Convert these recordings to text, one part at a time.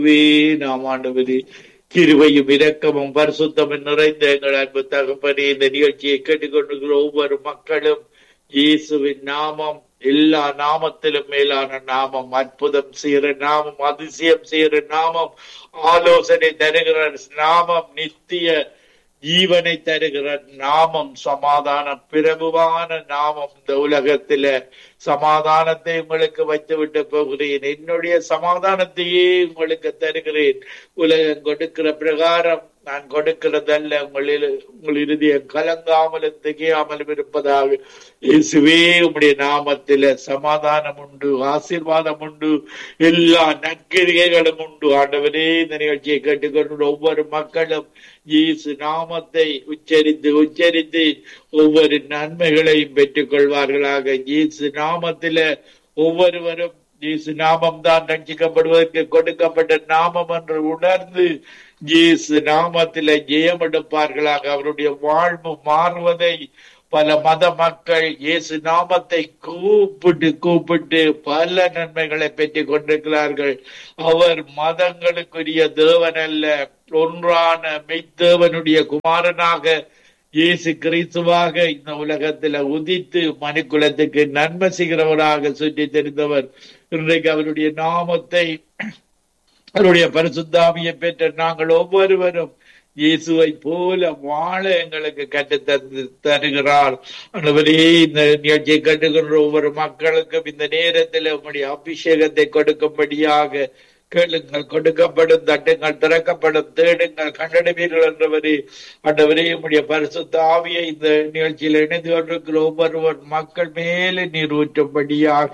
வே நாம் ஆண்டவரே கிருபையும் இரக்கமும் பரிசுத்தமும் நிறைந்த எங்கள் அன்பு தகப்பனே இந்த நிகழ்ச்சியை கேட்டுக்கொண்டிருக்கிற ஒவ்வொரு மக்களும் இயேசுவின் நாமம் எல்லா நாமத்திலும் மேலான நாமம் அற்புதம் செய்கிற நாமம் அதிசயம் செய்கிற நாமம் ஆலோசனை தருகிற நாமம் நித்திய ஜீவனை தருகிற நாமம் சமாதான பிரபுவான நாமம் இந்த உலகத்தில சமாதானத்தை உங்களுக்கு வைத்து விட்டு போகிறேன் என்னுடைய சமாதானத்தையே உங்களுக்கு தருகிறேன் உலகம் கொடுக்கிற பிரகாரம் நான் கொடுக்கிறதல்ல உங்களில் உங்கள் இறுதியம் கலங்காமலும் திகையாமலும் இருப்பதாக இயேசுவே உம்முடைய நாமத்தில சமாதானம் உண்டு ஆசீர்வாதம் உண்டு எல்லா நற்கிரிகைகளும் உண்டு ஆண்டவரே இந்த நிகழ்ச்சியை கேட்டுக்கொண்டு ஒவ்வொரு மக்களும் இயேசு நாமத்தை உச்சரித்து உச்சரித்து ஒவ்வொரு நன்மைகளையும் பெற்றுக் கொள்வார்களாக இயேசு நாமத்தில ஒவ்வொருவரும் இயேசு நாமம் தான் ரட்சிக்கப்படுவதற்கு கொடுக்கப்பட்ட நாமம் என்று உணர்ந்து இயேசு நாமத்தில ஜெயம் எடுப்பார்களாக அவருடைய வாழ்வு மாறுவதை பல மத மக்கள் இயேசு நாமத்தை கூப்பிட்டு கூப்பிட்டு பல நன்மைகளை பெற்றுக் கொண்டிருக்கிறார்கள் அவர் மதங்களுக்குரிய தேவன் அல்ல ஒன்றான மெய்தேவனுடைய குமாரனாக இயேசு கிறிஸ்துவாக இந்த உலகத்துல உதித்து மனுக்குலத்துக்கு நன்மை செய்கிறவராக சுற்றி தெரிந்தவர் இன்றைக்கு அவருடைய நாமத்தை அவருடைய பரிசுத்தாமியை பெற்ற நாங்கள் ஒவ்வொருவரும் இயேசுவை போல வாழ எங்களுக்கு கற்று தந்து தருகிறார் அன்றுவரே இந்த நிகழ்ச்சியை கட்டுகின்ற ஒவ்வொரு மக்களுக்கும் இந்த நேரத்தில் உங்களுடைய அபிஷேகத்தை கொடுக்கும்படியாக கேளுங்கள் கொடுக்கப்படும் தட்டுங்கள் திறக்கப்படும் தேடுங்கள் கண்டடைவீர்கள் என்றவரே ஆண்டவரே உம்முடைய பரிசுத்த ஆவியை இந்த நிகழ்ச்சியில் இணைந்து கொண்டிருக்கிற ஒவ்வொருவர் மக்கள் மேலே நீர் ஊற்றும்படியாக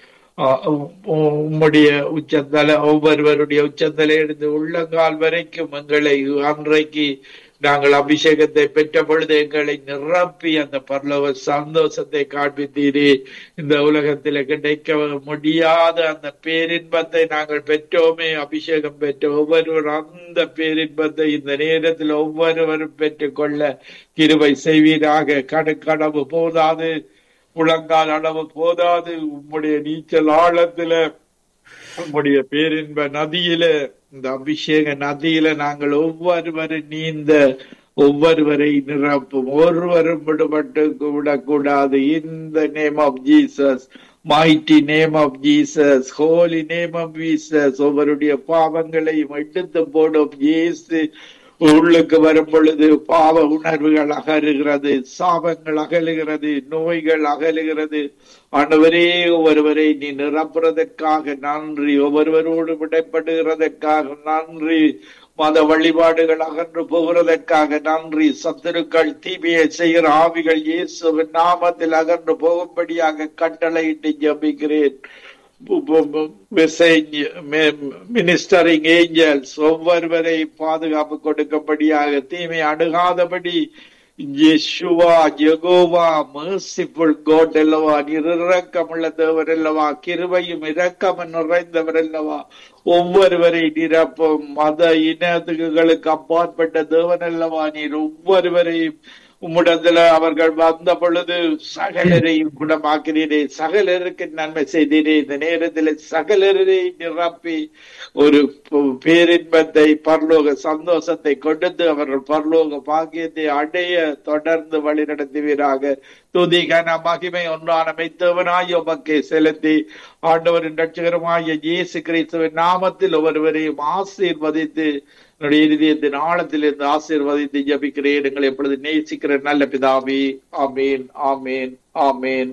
உம்முடைய உச்சந்தல ஒவ்வொருவருடைய உச்சந்தலை இருந்து உள்ளங்கால் வரைக்கும் எங்களை அன்றைக்கு நாங்கள் அபிஷேகத்தை பெற்ற பொழுது எங்களை நிரப்பி அந்த பரலோக சந்தோஷத்தை காண்பித்தீரே இந்த உலகத்தில் கிடைக்க முடியாத அந்த பேரின்பத்தை நாங்கள் பெற்றோமே அபிஷேகம் பெற்ற ஒவ்வொருவர் அந்த பேரின்பத்தை இந்த நேரத்தில் ஒவ்வொருவரும் பெற்றுக்கொள்ள கிருவை செய்வீராக கணக்கடவு போதாது முழங்கால் அளவு போதாது உம்முடைய நீச்சல் ஆழத்துல உம்முடைய பேரின்ப நதியில இந்த அபிஷேக நதியில நாங்கள் ஒவ்வொருவரும் நீந்த ஒவ்வொருவரை நிரப்பும் ஒருவரும் விடுபட்டு விடக்கூடாது இந்த name of Jesus mighty name of Jesus holy name of Jesus ஒவ்வொருடைய பாவங்களையும் எடுத்து போடும் இயேசு உள்ளுக்கு வரும் பொழுது பாவ உணர்வுகள் அகலுகிறது சாபங்கள் அகலுகிறது நோய்கள் அகலுகிறது ஆண்டவரே ஒருவரை நீ நிரப்புறதற்காக நன்றி ஒவ்வொருவரோடு விடைப்படுகிறதற்காக நன்றி மத வழிபாடுகள் அகன்று போகிறதற்காக நன்றி சத்துருக்கள் தீமையை செய்கிற ஆவிகள் இயேசுவின் நாமத்தில் அகன்று போகும்படியாக கட்டளையிட்டு ஜபிக்கிறேன் மினிஸ்டரிங் ஏஞ்சல்ஸ் ஒவ்வொருவரை பாதுகாப்பு கொடுக்கும்படியாக தீமை அணுகாதபடி யெசுவா யெகோவா மர்சிஃபுல் கோட் அல்லவா இரக்கமுள்ள தேவர் அல்லவா கிருபையும் இரக்கமும் நிறைந்தவர் அல்லவா ஒவ்வொருவரை நிரப்பும் மத இனத்துகளுக்கு அப்பாற்பட்ட தேவன் அல்லவா நீர் ஒவ்வொருவரையும் உம்மிடத்துல அவர்கள் வந்த பொழுது சகலரையும் குணமாக்கிறீரே சகலருக்கு நன்மை செய்தீரே இந்த நேரத்தில் சகலரை நிரப்பி ஒரு பேரின்பத்தை பரலோக சந்தோஷத்தை கொடுத்து அவர்கள் பரலோக பாக்கியத்தை அடைய தொடர்ந்து வழி நடத்துவீராக துதிகன மகிமை ஒன்றான மெய்த்தவனாய் உமக்கை செலுத்தி ஆண்டவரின் ரட்சகரமாய இயேசு கிறிஸ்துவின் நாமத்தில் ஒருவரையும் ஆசீர்வதித்து என்னுடைய இருதயத்தின் ஆழத்தில் இருந்து ஆசீர்வதித்து ஜபிக்கிறேன் எங்களை எப்பொழுது நேசிக்கிற நல்ல பிதாவி ஆமீன் ஆமீன் ஆமீன்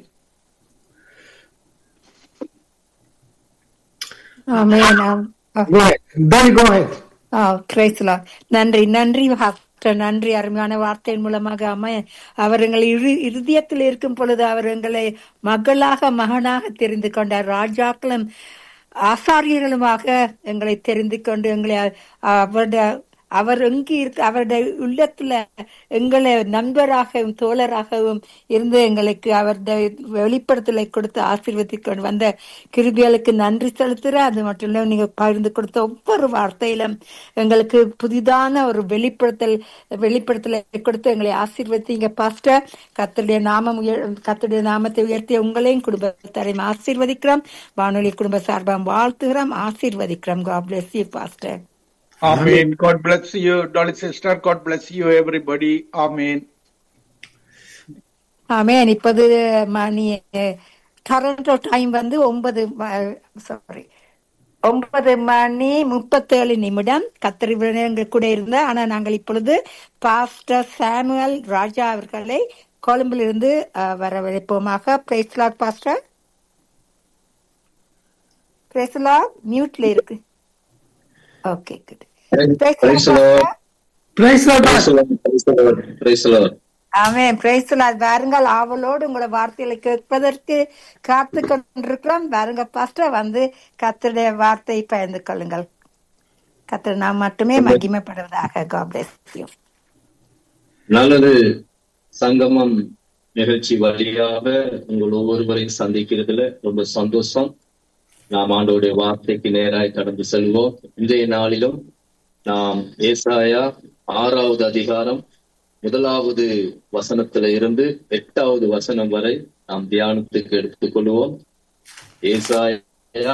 நன்றி நன்றி நன்றி அருமையான வார்த்தையின் மூலமாக அம்மா அவர் எங்கள் இருதயத்தில் இருக்கும் பொழுது அவர் எங்களை மகளாக மகனாக தெரிந்து கொண்டார் ராஜாக்களும் ஆசாரியர்களுமாக எங்களை தெரிந்து கொண்டு எங்களை அவருடைய அவர் எங்கு இருக்கு அவருடைய உள்ளத்துல எங்களை நண்பராகவும் தோழராகவும் இருந்து எங்களுக்கு அவருடைய வெளிப்படுத்தலை கொடுத்து ஆசீர்வதிக்க வந்த கிருபிகளுக்கு நன்றி செலுத்துறேன் அது மட்டும் இல்ல நீங்க பகிர்ந்து கொடுத்த ஒவ்வொரு வார்த்தையிலும் எங்களுக்கு புதிதான ஒரு வெளிப்படுத்தல் வெளிப்படுத்தலை கொடுத்து எங்களை ஆசீர்வதிங்க பாஸ்டர் கத்தருடைய நாமம் உயர் கத்தருடைய நாமத்தை உயர்த்திய உங்களையும் குடும்பத்தாரையும் ஆசீர்வதிக்கிறோம் வானொலி குடும்ப சார்பாக வாழ்த்துகிறோம் ஆசீர்வதிக்கிறோம் God bless you pastor Amen. God bless you, Dolly sister. God bless you, everybody. Amen. Amen இப்போது மணி டொரண்டோ டைம் வந்து ஒன்பது சாரி ஒன்பது மணி முப்பத்தேழு நிமிடம் கத்திரி எங்கள் கூட இருந்த ஆனா நாங்கள் இப்பொழுது பாஸ்டர் சாமுவல் ராஜா அவர்களை கொழும்பிலிருந்து அஹ், வரவழைப்போமாக பிரைஸ்லாட் பாஸ்டர் பிரைஸ்லாட் மியூட்ல இருக்கு okay good Praise the Lord. Praise the Praise the Lord. Praise the Lord. Praise the Lord. Amen praise lord வாருங்கள் ஆவலோடு உங்களோட வார்த்தைகளை கேட்பதற்கு காத்து கொண்டிருக்கிறோம் வாருங்க பாஸ்டர் வந்து கத்தருடைய வார்த்தையை பயந்து கொள்ளுங்கள் கத்தர் நாம் மட்டுமே மகிமைப்படுவதாக God bless you. நல்லது சங்கமம் நிகழ்ச்சி வழியாக உங்கள் ஒவ்வொருவரையும் சந்திக்கிறதுல ரொம்ப சந்தோஷம் நாம் ஆண்டோடைய வார்த்தைக்கு நேராய் கடந்து செல்வோம் இன்றைய நாளிலும் நாம் ஏசாயா ஆறாவது அதிகாரம் முதலாவது வசனத்துல இருந்து எட்டாவது வசனம் வரை நாம் தியானத்துக்கு எடுத்துக் கொள்வோம் ஏசாயா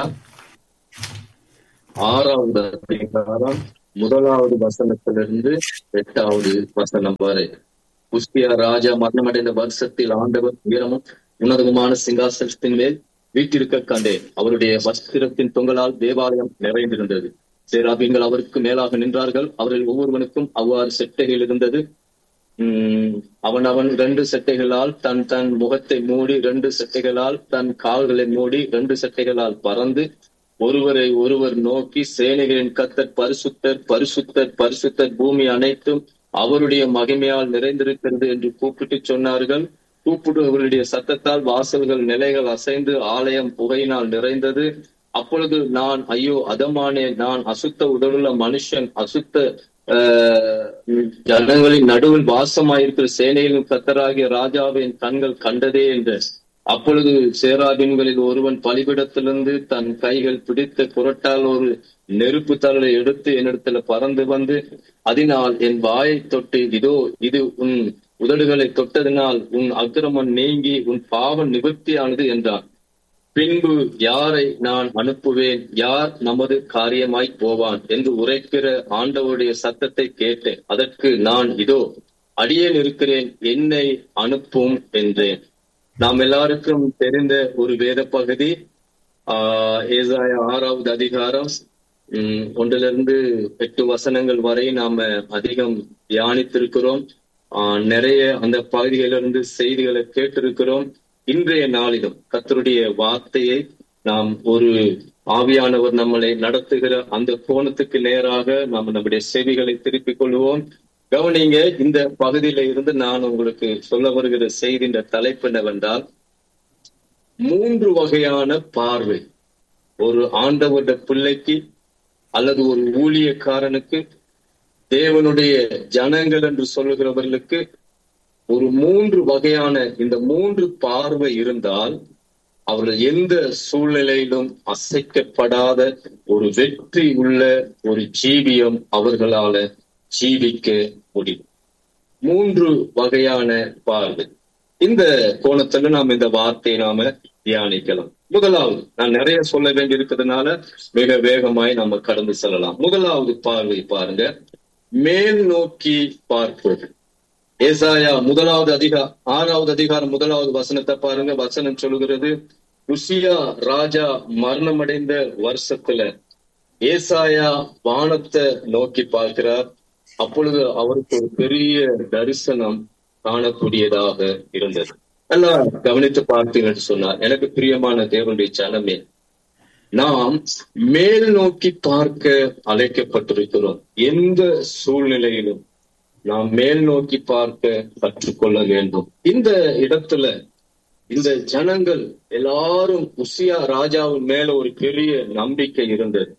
ஆறாவது அதிகாரம் முதலாவது வசனத்திலிருந்து எட்டாவது வசனம் வரை புஷ்டியா ராஜா மரணமடைந்த வருஷத்தில் ஆண்டவர் உயரமும் உன்னதமுமான சிங்காசனத்தின் மேல் வீட்டிருக்க கண்டேன் அவருடைய வஸ்திரத்தின் தொங்கலால் தேவாலயம் நிறைந்திருந்தது சேராபீன்கள் அவருக்கு மேலாக நின்றார்கள் அவர்கள் ஒவ்வொருவனுக்கும் அவ்வாறு செட்டைகள் இருந்தது உம் அவன் அவன் ரெண்டு செட்டைகளால் தன் தன் முகத்தை மூடி ரெண்டு செட்டைகளால் தன் கால்களை மூடி ரெண்டு செட்டைகளால் பறந்து ஒருவரை ஒருவர் நோக்கி சேனைகளின் கத்தர் பரிசுத்தர் பரிசுத்தர் பரிசுத்தர் பூமி அனைத்தும் அவருடைய மகிமையால் நிறைந்திருக்கிறது என்று கூப்பிட்டு சொன்னார்கள் கூப்பிடுவர்களுடைய சத்தத்தால் வாசல்கள் நிலைகள் அசைந்து ஆலயம் புகையினால் நிறைந்தது அப்பொழுது நான் ஐயோ அதமானே நான் அசுத்த உடலுள்ள மனுஷன் அசுத்த ஆஹ், ஜனங்களின் நடுவில் வாசமாயிருக்கிற சேனையின் கத்தராகிய ராஜாவின் கண்கள் கண்டதே என்று அப்பொழுது சேராபின்களில் ஒருவன் பலிபிடத்திலிருந்து தன் கைகள் பிடித்த குரட்டால் ஒரு நெருப்பு தரலை எடுத்து என்னிடத்துல பறந்து வந்து அதனால் என் வாயை தொட்டு இதோ இது உன் உதடுகளை தொட்டதினால் உன் அக்கிரமம் நீங்கி உன் பாவம் நிவர்த்தியானது என்றான் பின்பு யாரை நான் அனுப்புவேன் யார் நமது காரியமாய் போவான் என்று உரைக்கிற ஆண்டவருடைய சத்தத்தை கேட்டேன் அதற்கு நான் இதோ அடியேன் இருக்கிறேன் என்னை அனுப்பும் என்றேன் நாம் எல்லாருக்கும் தெரிந்த ஒரு வேத பகுதி ஆஹ் ஏசாயா ஆறாவது அதிகாரம் உம் ஒன்றிலிருந்து எட்டு வசனங்கள் வரை நாம அதிகம் தியானித்திருக்கிறோம் ஆஹ் நிறைய அந்த பகுதிகளிலிருந்து செய்திகளை கேட்டிருக்கிறோம் இன்றைய நாளிலும் கர்த்தருடைய வார்த்தையை நாம் ஒரு ஆவியானவர் நம்மளை நடத்துகிற அந்த கோணத்துக்கு நேராக நாம் நம்முடைய செவிகளை திருப்பிக் கொள்வோம் கவனிங்க இந்த பகுதியில இருந்து நான் உங்களுக்கு சொல்ல வருகிற செய்தியின் தலைப்பு என்னவென்றால் மூன்று வகையான பார்வை ஒரு ஆண்டவருடைய பிள்ளைக்கு அல்லது ஒரு ஊழியக்காரனுக்கு தேவனுடைய ஜனங்கள் என்று சொல்லுகிறவர்களுக்கு ஒரு மூன்று வகையான இந்த மூன்று பார்வை இருந்தால் அவர்கள் எந்த சூழ்நிலையிலும் அசைக்கப்படாத ஒரு வெற்றி உள்ள ஒரு ஜீவியம் அவர்களால ஜீவிக்க முடியும் மூன்று வகையான பார்வை இந்த கோணத்துல நாம் இந்த வார்த்தையை நாம தியானிக்கலாம் முதலாவது நான் நிறைய சொல்ல வேண்டி இருக்கிறதுனால மிக வேகமாய் நம்ம கடந்து செல்லலாம் முதலாவது பார்வை பாருங்க மேல் நோக்கி பார்ப்பது ஏசாயா முதலாவது அதிகா ஆறாவது அதிகாரம் முதலாவது வசனத்தை பாருங்க வசனம் சொல்லுகிறது உசியா ராஜா மரணமடைந்த வருஷத்துல ஏசாயா வானத்தை நோக்கி பார்க்கிறார் அப்பொழுது அவருக்கு ஒரு பெரிய தரிசனம் காணக்கூடியதாக இருந்தது நல்லா கவனித்து பார்த்தீங்கன்னு சொன்னார் எனக்கு பிரியமான தேவனுடைய ஜனமே நாம் மேல் நோக்கி பார்க்க அழைக்கப்பட்டிருக்கிறோம் எந்த சூழ்நிலையிலும் நாம் மேல் நோக்கி பார்க்க கற்றுக்கொள்ள வேண்டும் இந்த இடத்துல இந்த ஜனங்கள் எல்லாரும் உசியா ராஜாவின் மேல ஒரு பெரிய நம்பிக்கை இருந்தது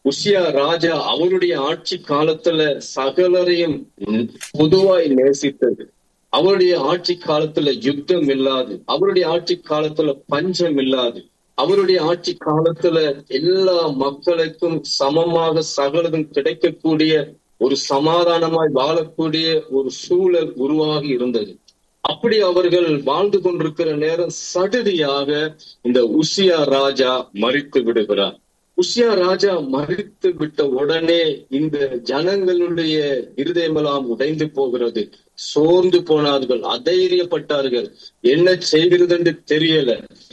உசியா ராஜா அவருடைய ஆட்சி காலத்துல சகலரையும் பொதுவாய் நேசித்தது அவருடைய ஆட்சி காலத்துல யுத்தம் இல்லாது அவருடைய ஆட்சி காலத்துல பஞ்சம் இல்லாது அவருடைய ஆட்சி காலத்துல எல்லா மக்களுக்கும் சமமாக சகலதும் கிடைக்கக்கூடிய ஒரு சமாதானமாய் வாழக்கூடிய ஒரு சூழல் உருவாகி இருந்தது அப்படி அவர்கள் வாழ்ந்து கொண்டிருக்கிற நேரம் சடுதியாக இந்த உசியா ராஜா மறித்து விடுகிறார் உசியா ராஜா மறித்து விட்ட உடனே இந்த ஜனங்களுடைய இருதயமெல்லாம் உடைந்து போகிறது சோர்ந்து போனார்கள் அதைரியப்பட்டார்கள் என்ன செய்கிறது என்று தெரியல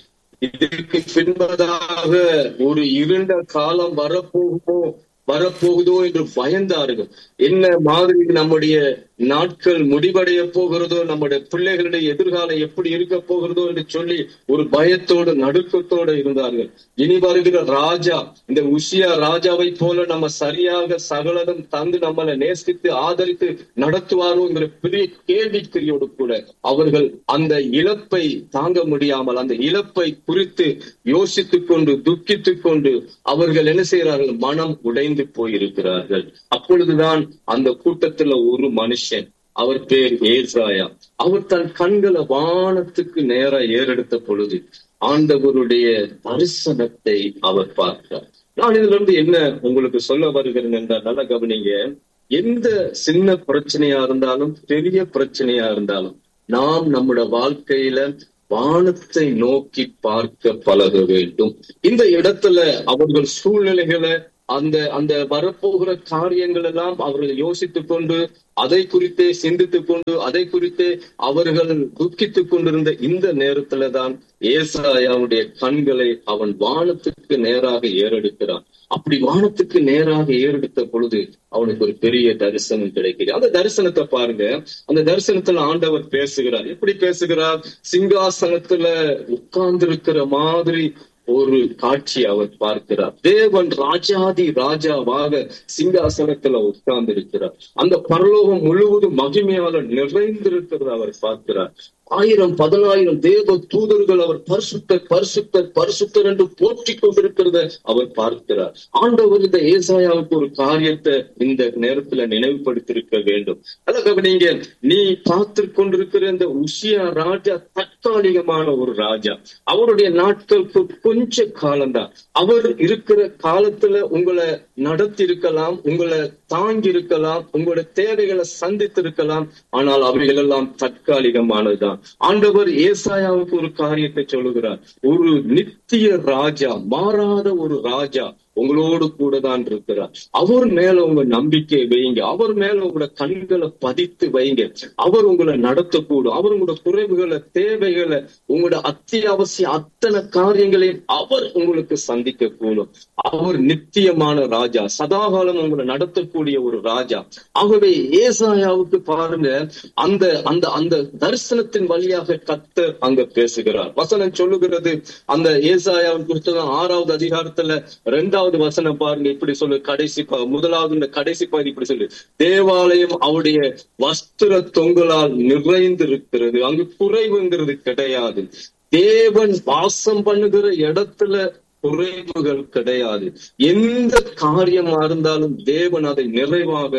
இதற்கு பின்பதாக ஒரு இருண்ட காலம் வரப்போகுமோ வரப்போகுதோ என்று பயந்தார்கள் என்ன மாதிரி நம்முடைய நாட்கள் முடிவடைய போகிறதோ நம்முடைய பிள்ளைகளுடைய எதிர்காலம் எப்படி இருக்க போகிறதோ என்று சொல்லி ஒரு பயத்தோடு நடுக்கத்தோடு இருந்தார்கள் இனி வருகிற ராஜா இந்த உஷியா ராஜாவை போல நம்ம சரியாக சகலதும் தந்து நம்மளை நேசித்து ஆதரித்து நடத்துவாரோ என்கிற பெரிய கேள்விக்குறியோடு கூட அவர்கள் அந்த இழப்பை தாங்க முடியாமல் அந்த இழப்பை குறித்து யோசித்துக் கொண்டு துக்கித்துக் கொண்டு அவர்கள் என்ன செய்கிறார்கள் மனம் உடைந்து போயிருக்கிறார்கள் அப்பொழுதுதான் அந்த கூட்டத்துல ஒரு மனுஷன் அவர் பேர் ஏசாயா அவர் தன் கண்களை வானத்துக்கு நேரா ஏறெடுத்த பொழுது ஆண்டவருடைய தரிசனத்தை அவர் பார்க்கிறார் நான் இதுல இருந்து என்ன உங்களுக்கு சொல்ல வருகிறேன் என்றால் நல்லா கவனிங்க எந்த சின்ன பிரச்சனையா இருந்தாலும் பெரிய பிரச்சனையா இருந்தாலும் நாம் நம்முடைய வாழ்க்கையில வானத்தை நோக்கி பார்க்க பழக வேண்டும் இந்த இடத்துல அவர்கள் சூழ்நிலைகளை அந்த அந்த வரப்போகிற காரியங்கள் எல்லாம் அவர்கள் யோசித்துக் கொண்டு அதை குறித்தே சிந்தித்துக் கொண்டு அதை குறித்தே அவர்கள் துக்கித்துக் கொண்டிருந்த இந்த நேரத்துல தான் ஏசாயாவுடைய கண்களை அவன் வானத்துக்கு நேராக ஏறெடுக்கிறான் அப்படி வானத்துக்கு நேராக ஏறெடுத்த பொழுது அவனுக்கு ஒரு பெரிய தரிசனம் கிடைக்கிறது அந்த தரிசனத்தை பாருங்க அந்த தரிசனத்துல ஆண்டவர் பேசுகிறார் எப்படி பேசுகிறார் சிங்காசனத்துல உட்கார்ந்து இருக்கிற மாதிரி ஒரு காட்சி அவர் பார்க்கிறார் தேவன் ராஜாதி ராஜாவாக சிங்காசனத்துல உட்கார்ந்து இருக்கிறார் அந்த பரலோகம் முழுவதும் மகிமையால நிறைந்திருக்கிறத அவர் பார்க்கிறார் ஆயிரம் பதினாயிரம் தேவ தூதர்கள் அவர் பரிசுத்தர் பரிசுத்தர் பரிசுத்தர் என்று போற்றிக் கொண்டிருக்கிறத அவர் பார்க்கிறார் ஆண்டவர் இந்த ஏசாயாவுக்கு ஒரு காரியத்தை இந்த நேரத்துல நினைவுபடுத்திருக்க வேண்டும் அதான் நீங்க நீ பார்த்து கொண்டிருக்கிற இந்த உஷியா ராஜா தற்காலிகமான ஒரு ராஜா அவருடைய நாட்களுக்கு கொஞ்ச காலம்தான் அவர் இருக்கிற காலத்துல உங்களை நடத்தி இருக்கலாம் உங்களை தாங்கி இருக்கலாம் உங்களுடைய தேவைகளை சந்தித்து இருக்கலாம் ஆனால் அவைகள் எல்லாம் தற்காலிகமானதுதான் ஆண்டவர் ஏசாயாவுக்கு ஒரு காரியத்தை சொல்லுகிறார் ஒரு நித்திய ராஜா மாறாத ஒரு ராஜா உங்களோடு கூட தான் இருக்கிறார் அவர் மேல உங்க நம்பிக்கை வைங்க அவர் மேல உங்களோட கண்களை பதித்து வைங்க அவர் உங்களை நடத்தக்கூடும் அவர் உங்களோட குறைவுகளை தேவைகளை உங்களோட அத்தியாவசிய அத்தனை காரியங்களையும் அவர் உங்களுக்கு சந்திக்க கூடும் அவர் நித்தியமான ராஜா சதாகாலம் உங்களை நடத்தக்கூடிய ஒரு ராஜா ஆகவே ஏசாயாவுக்கு பாருங்க அந்த அந்த அந்த தரிசனத்தின் வழியாக கத்தர் அங்க பேசுகிறார் வசனம் சொல்லுகிறது அந்த ஏசாயாவின் புத்தகம் ஆறாவது அதிகாரத்துல ரெண்டாவது இரண்டாவது வசனம் பாருங்க இப்படி சொல்லு கடைசி முதலாவது இந்த கடைசி பகுதி இப்படி சொல்லு தேவாலயம் அவருடைய வஸ்திர தொங்கலால் நிறைந்து இருக்கிறது அங்கு குறைவுங்கிறது கிடையாது தேவன் வாசம் பண்ணுகிற இடத்துல குறைவுகள் கிடையாது எந்த காரியமா இருந்தாலும் தேவன் அதை நிறைவாக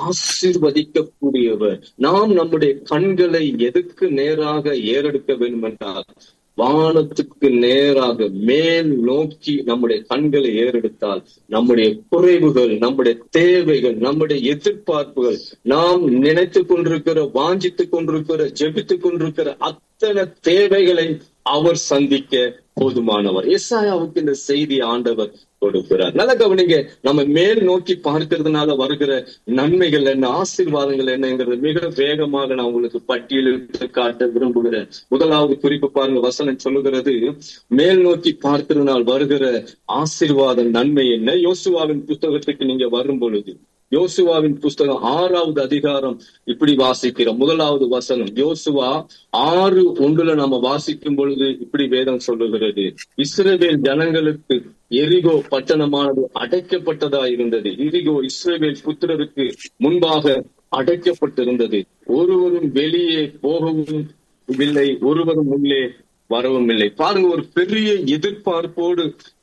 ஆசீர்வதிக்கக்கூடியவர் நாம் நம்முடைய கண்களை எதுக்கு நேராக ஏறெடுக்க வேண்டும் என்றால் வானத்துக்கு நேராக மேல் நோக்கி நம்முடைய கண்களை ஏறெடுத்தால் நம்முடைய குறைவுகள் நம்முடைய தேவைகள் நம்முடைய எதிர்பார்ப்புகள் நாம் நினைத்து கொண்டிருக்கிற வாஞ்சித்துக் கொண்டிருக்கிற ஜெபித்துக் கொண்டிருக்கிற அத்தனை தேவைகளை அவர் சந்திக்க போதுமானவர் எஸ்ஆயாவுக்கு இந்த செய்தி ஆண்டவர் கொடுக்கிறார் நல்ல கவனிங்க நம்ம மேல் நோக்கி பார்க்கிறதுனால வருகிற நன்மைகள் என்ன ஆசீர்வாதங்கள் என்னங்கிறது மிக வேகமாக நான் உங்களுக்கு பட்டியலிட்டு காட்ட விரும்புகிறேன் முதலாவது குறிப்பு பாருங்க வசனம் சொல்லுகிறது மேல் நோக்கி பார்க்கிறதுனால் வருகிற ஆசீர்வாதம் நன்மை என்ன யோசுவாவின் புத்தகத்துக்கு நீங்க வரும் பொழுது யோசுவாவின் புஸ்தகம் ஆறாவது அதிகாரம் இப்படி வாசிக்கிறோம் முதலாவது வசனம் யோசுவா ஆறு ஒன்றுல நம்ம வாசிக்கும் பொழுது இப்படி வேதம் சொல்லுகிறது இஸ்ரேவேல் ஜனங்களுக்கு எரிகோ பட்டணமானது அடைக்கப்பட்டதா இருந்தது எரிகோ இஸ்ரேவேல் புத்திரருக்கு முன்பாக அடைக்கப்பட்டிருந்தது ஒருவரும் வெளியே போகவும் இல்லை ஒருவரும் உள்ளே வரவும் இல்லை பாருங்க ஒரு பெரிய எதிர்பார்ப்போடு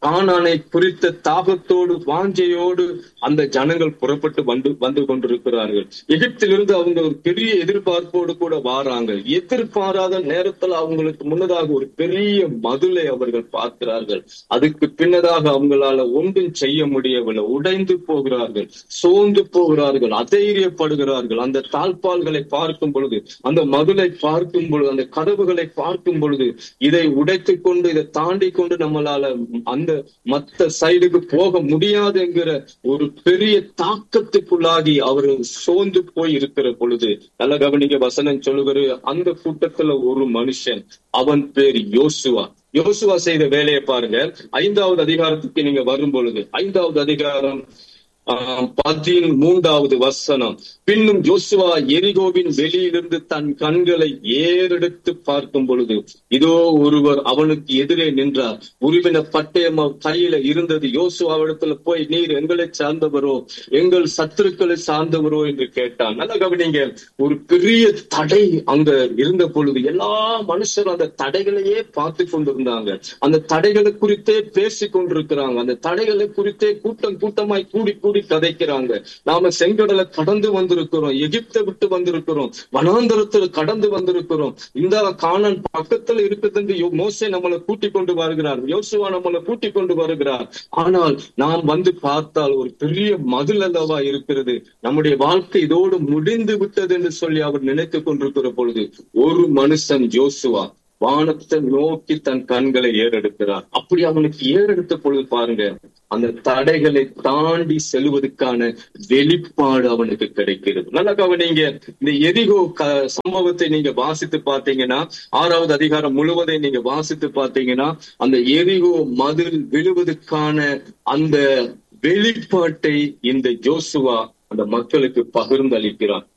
கானானை குறித்த தாகத்தோடு வாஞ்சையோடு அந்த ஜனங்கள் புறப்பட்டு வந்து வந்து கொண்டிருக்கிறார்கள் எகிப்திலிருந்து அவங்க ஒரு பெரிய எதிர்பார்ப்போடு கூட வாராங்க எதிர்பாராத நேரத்துல அவங்களுக்கு முன்னதாக ஒரு பெரிய மதுளை அவர்கள் பார்க்கிறார்கள் அதுக்கு பின்னதாக அவங்களால ஒன்றும் செய்ய முடியவில்லை உடைந்து போகிறார்கள் சோர்ந்து போகிறார்கள் அதைரியப்படுகிறார்கள் அந்த தாழ்பால்களை பார்க்கும் பொழுது அந்த மதுளை பார்க்கும் பொழுது அந்த கதவுகளை பார்க்கும் பொழுது இதை உடைத்துக் கொண்டு இதை தாண்டி கொண்டு நம்மளால அந்த மத்த சைடுக்கு போக முடியாது என்கிற ஒரு பெரிய தாக்கத்துக்குள்ளாகி அவர்கள் சோர்ந்து போய் இருக்கிற பொழுது நல்ல கவனிக்க வசனம் சொல்லுகிற அந்த கூட்டத்துல ஒரு மனுஷன் அவன் பேர் யோசுவா யோசுவா செய்த வேலையை பாருங்க ஐந்தாவது அதிகாரத்துக்கு நீங்க வரும் பொழுது ஐந்தாவது அதிகாரம் ஆஹ், பதிமூன்றாவது வசனம் பின்னும் ஜோசுவா எரிகோவின் வெளியிலிருந்து தன் கண்களை ஏறெடுத்து பார்க்கும் பொழுது இதோ ஒருவர் அவனுக்கு எதிரே நின்றார் உருவின பட்டயம் அவர் கையில இருந்தது யோசுவாவிடத்துல போய் நீர் எங்களை சார்ந்தவரோ எங்கள் சத்துருக்களை சார்ந்தவரோ என்று கேட்டான் நல்ல கவனிங்க ஒரு பெரிய தடை அங்க இருந்த பொழுது எல்லா மனுஷரும் அந்த தடைகளையே பார்த்து கொண்டிருந்தாங்க அந்த தடைகளை குறித்தே பேசி கொண்டிருக்கிறாங்க அந்த தடைகளை குறித்தே கூட்டம் கூட்டமாய் கூடி கூடி கதைக்கிறாங்க நாம செங்கடலை கடந்து வந்திருக்கிறோம் எகிப்தை விட்டு வந்திருக்கிறோம் வனாந்தரத்துல கடந்து வந்திருக்கிறோம் இந்த காணன் பக்கத்துல இருக்குது என்று யோ- மோசே நம்மளை கூட்டிக் கொண்டு வருகிறார் யோசுவா நம்மளை கூட்டிக் கொண்டு வருகிறார் ஆனால் நாம் வந்து பார்த்தால் ஒரு பெரிய மதில் அல்லவா இருக்கிறது நம்முடைய வாழ்க்கை இதோடு முடிந்து விட்டது என்று சொல்லி அவர் நினைத்துக் கொண்டிருக்கிற பொழுது ஒரு மனுஷன் ஜோசுவா வானத்தை நோக்கி தன் கண்களை ஏறெடுக்கிறார் அப்படி அவனுக்கு ஏறெடுத்த பொழுது பாருங்க அந்த தடைகளை தாண்டி செல்வதற்கான வெளிப்பாடு அவனுக்கு கிடைக்கிறது நல்லா கவனிங்க இந்த எரிகோ க- சம்பவத்தை நீங்க வாசித்து பார்த்தீங்கன்னா ஆறாவது அதிகாரம் முழுவதையும் நீங்க வாசித்து பார்த்தீங்கன்னா அந்த எரிகோ மதில் விழுவதற்கான அந்த வெளிப்பாட்டை இந்த ஜோசுவா அந்த மக்களுக்கு பகிர்ந்து அளிக்கிறார்